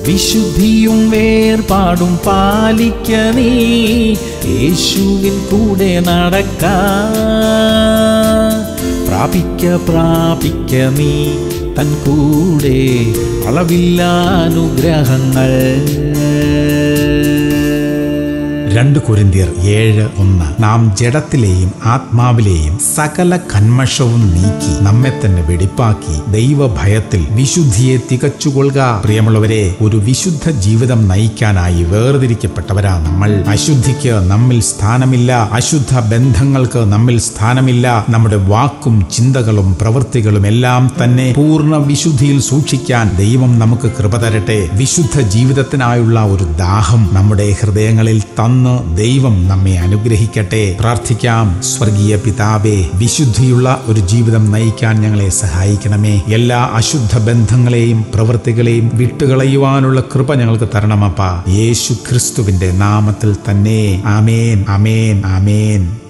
വിശുദ്ധിയും വേർപാടും പാലിക്ക നീ യേശുവിൻ കൂടെ നടക്ക പ്രാപിക്ക പ്രാപിക്ക നീ തൻ കൂടെ അളവില്ല അനുഗ്രഹങ്ങൾ രണ്ട് കുരിന്തിയർ ഏഴ് ഒന്ന് നാം ജഡത്തിലെയും ആത്മാവിലെയും സകല കന്മഷവും നീക്കി നമ്മെ തന്നെ വെടിപ്പാക്കി ദൈവഭയത്തിൽ വിശുദ്ധിയെ തികച്ചുകൊള്ളുക പ്രിയമുള്ളവരെ ഒരു വിശുദ്ധ ജീവിതം നയിക്കാനായി വേർതിരിക്കപ്പെട്ടവരാ നമ്മൾ അശുദ്ധിക്ക് നമ്മിൽ സ്ഥാനമില്ല അശുദ്ധ ബന്ധങ്ങൾക്ക് നമ്മിൽ സ്ഥാനമില്ല നമ്മുടെ വാക്കും ചിന്തകളും പ്രവൃത്തികളും എല്ലാം തന്നെ പൂർണ്ണ വിശുദ്ധിയിൽ സൂക്ഷിക്കാൻ ദൈവം നമുക്ക് കൃപ തരട്ടെ വിശുദ്ധ ജീവിതത്തിനായുള്ള ഒരു ദാഹം നമ്മുടെ ഹൃദയങ്ങളിൽ തന്ന് ദൈവം നമ്മെ അനുഗ്രഹിക്കട്ടെ പ്രാർത്ഥിക്കാം സ്വർഗീയ പിതാവേ വിശുദ്ധിയുള്ള ഒരു ജീവിതം നയിക്കാൻ ഞങ്ങളെ സഹായിക്കണമേ എല്ലാ അശുദ്ധ ബന്ധങ്ങളെയും പ്രവൃത്തികളെയും വിട്ടുകളയുവാനുള്ള കൃപ ഞങ്ങൾക്ക് തരണമപ്പ യേശു ക്രിസ്തുവിന്റെ നാമത്തിൽ തന്നെ ആമേൻ ആമേൻ ആമേൻ